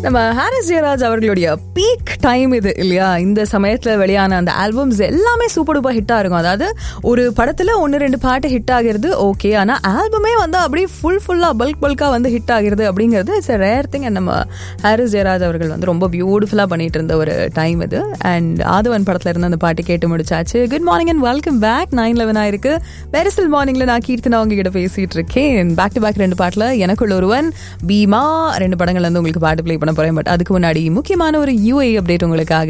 நம்ம ஹாரிஸ் ஜெயராஜ் அவர்களுடைய peak time இது இல்லையா இந்த சமயத்துல வெளியான அந்த ஆல்பம்ஸ் எல்லாமே சூப்பர் டூப்பர் ஹிட்டா இருக்கும் அதாவது ஒரு படத்துல ஒன்னு ரெண்டு பாட்டு ஹிட் ஆகிறது ஓகே ஆனா ஆல்பமே வந்து அப்படியே ஃபுல் ஃபுல்லா பல்க் பல்கா வந்து ஹிட் ஆகிறது அப்படிங்கிறது இட்ஸ் ரேர் திங் அண்ட் நம்ம ஹாரிஸ் ஜெயராஜ் அவர்கள் வந்து ரொம்ப பியூட்டிஃபுல்லா பண்ணிட்டு இருந்த ஒரு டைம் இது அண்ட் ஆதவன் படத்துல இருந்து அந்த பாட்டு கேட்டு முடிச்சாச்சு good morning and welcome back nine eleven ஆயிருக்கு வெரசல் மார்னிங்ல நான் கீர்த்தனா உங்ககிட்ட பேசிட்டு இருக்கேன் பேக் டு பேக் ரெண்டு பாட்டுல எனக்குள்ள ஒருவன் பீமா ரெண்டு படங்கள்ல இருந்து உங்களுக்கு பாட்டு ப்ளே பண்ண போறேன் பட் அதுக்கு முன்னாடி முக்கியமான ஒரு யூஏ அப்டேட் உங்களுக்காக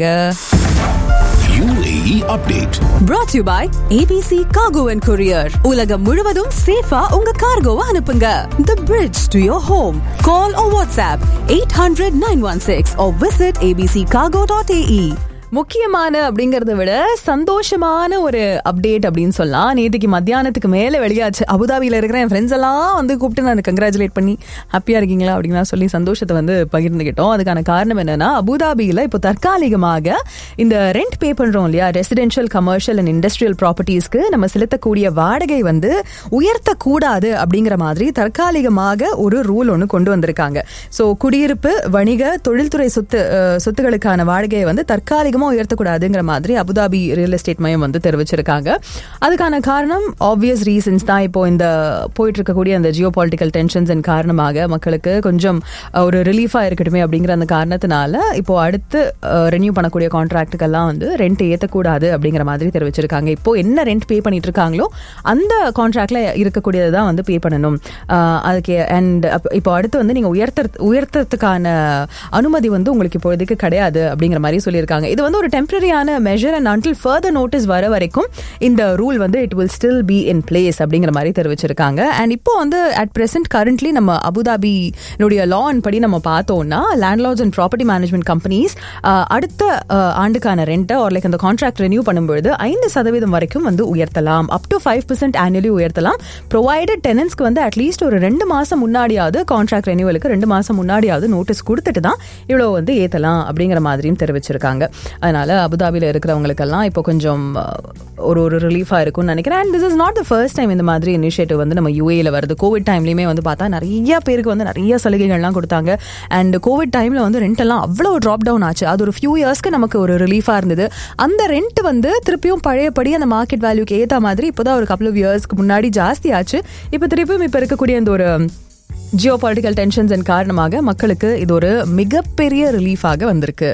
UAE update. brought to you by ABC Cargo and Courier. உலகம் முழுவதும் சேஃபா உங்க கார்கோவை அனுப்புங்க. The bridge to your home. Call or WhatsApp 800 916 or visit abccargo.ae. முக்கியமான அப்படிங்கறத விட சந்தோஷமான ஒரு அப்டேட் அப்படின்னு சொல்லலாம் நேற்றுக்கு மத்தியானத்துக்கு மேல வெளியாச்சு அபுதாபியில இருக்கிற என் ஃப்ரெண்ட்ஸ் எல்லாம் வந்து கூப்பிட்டு நான் கங்க்ராச்சுலேட் பண்ணி ஹாப்பியா இருக்கீங்களா அப்படின்லாம் சொல்லி சந்தோஷத்தை வந்து பகிர்ந்துகிட்டோம் அதுக்கான காரணம் என்னன்னா அபுதாபியில இப்போ தற்காலிகமாக இந்த ரெண்ட் பே பண்றோம் இல்லையா ரெசிடென்ஷியல் கமர்ஷியல் அண்ட் இண்டஸ்ட்ரியல் ப்ராப்பர்ட்டிஸ்க்கு நம்ம செலுத்தக்கூடிய வாடகை வந்து உயர்த்தக்கூடாது அப்படிங்கிற மாதிரி தற்காலிகமாக ஒரு ரூல் ஒன்று கொண்டு வந்திருக்காங்க ஸோ குடியிருப்பு வணிக தொழில்துறை சொத்து அஹ், சொத்துகளுக்கான வாடகையை வந்து தற்காலிகமா உயர்த்தக்கூடாதுங்கிற மாதிரி அபுதாபி ரியல் எஸ்டேட் மையம் வந்து தெரிவிச்சிருக்காங்க அதுக்கான காரணம் ஆப்வியஸ் ரீசன்ஸ் தான் இப்போ இந்த போயிட்டு இருக்கக்கூடிய அந்த ஜியோ பொலிட்டிக்கல் டென்ஷன்ஸின் காரணமாக மக்களுக்கு கொஞ்சம் அஹ், ஒரு ரிலீஃபா இருக்கட்டுமே அப்படிங்கிற அந்த காரணத்தினால இப்போ அடுத்து ரெனியூ பண்ணக்கூடிய கான்ட்ராக்டுக்கெல்லாம் வந்து ரெண்ட் ஏற்றக்கூடாது அப்படிங்கிற மாதிரி தெரிவிச்சிருக்காங்க இப்போ என்ன ரெண்ட் பே பண்ணிட்டு இருக்காங்களோ அந்த கான்ட்ராக்ட்ல இருக்கக்கூடியதை தான் வந்து பே பண்ணணும் அஹ், அதுக்கு அண்ட் இப்போ அடுத்து வந்து நீங்க உயர்த்த உயர்த்தறதுக்கான அனுமதி வந்து உங்களுக்கு இப்போதைக்கு கிடையாது அப்படிங்கிற மாதிரி சொல்லியிருக்காங்க இது வந்து ஒரு டெம்பரரியான measure and until further notice வர வரைக்கும் இந்த ரூல் வந்து it will still be in place அப்படிங்கிற மாதிரி தெரிவிச்சிருக்காங்க அண்ட் இப்போ வந்து அட் பிரசன்ட் கரண்ட்லி நம்ம அபுதாபினுடைய லா படி நம்ம பார்த்தோம்னா landlords and property management companies அடுத்த அஹ், ஆண்டுக்கான ரெண்ட்டை ஒரு லைக் அந்த கான்ட்ராக்ட் ரெனியூ பண்ணும்பொழுது ஐந்து சதவீதம் வரைக்கும் வந்து உயர்த்தலாம் up to five percent annually உயர்த்தலாம் ப்ரொவைடட் டெனன்ஸ்க்கு வந்து அட்லீஸ்ட் ஒரு ரெண்டு மாசம் முன்னாடியாவது கான்ட்ராக்ட் ரெனியூவலுக்கு ரெண்டு மாசம் முன்னாடியாவது நோட்டீஸ் கொடுத்துட்டு தான் இவ்வளோ வந்து ஏத்தலாம் அப்படிங்கிற மாதிரியும் தெரிவிச்சிருக்காங்க அதனால அபுதாபியில் இருக்கிறவங்களுக்கெல்லாம் இப்போ கொஞ்சம் அஹ், ஒரு ஒரு ரிலீஃபாக இருக்கும்னு நினைக்கிறேன் and this is not the first time இந்த மாதிரி இனிஷியேட்டிவ் வந்து நம்ம யூஏல வருது கோவிட் டைம்லையுமே வந்து பார்த்தா நிறைய பேருக்கு வந்து நிறைய சலுகைகள்லாம் கொடுத்தாங்க அண்ட் கோவிட் டைம்ல வந்து ரெண்ட் எல்லாம் அவ்வளோ ட்ராப் டவுன் ஆச்சு அது ஒரு ஃபியூ இயர்ஸ்க்கு நமக்கு ஒரு ரிலீஃபாக இருந்தது அந்த ரெண்ட் வந்து திருப்பியும் பழையபடி அந்த மார்க்கெட் வேல்யூக்கு ஏற்ற மாதிரி இப்போதான் ஒரு கப்பல் ஆஃப் இயர்ஸ்க்கு முன்னாடி ஜாஸ்தி ஆச்சு இப்போ திருப்பியும் இப்போ இருக்கக்கூடிய அந்த ஒரு ஜியோ பொலிட்டிக்கல் டென்ஷன்ஸின் காரணமாக மக்களுக்கு இது ஒரு மிகப்பெரிய ரிலீஃபாக வந்திருக்கு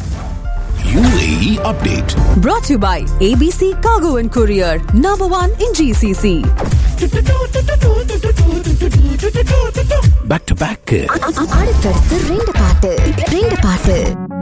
UAE update. Brought to you by ABC Cargo and Courier. Number one in GCC. Back to back. அடுத்தடுத்து ரெண்டு பாட்டு ரெண்டு பாட்டு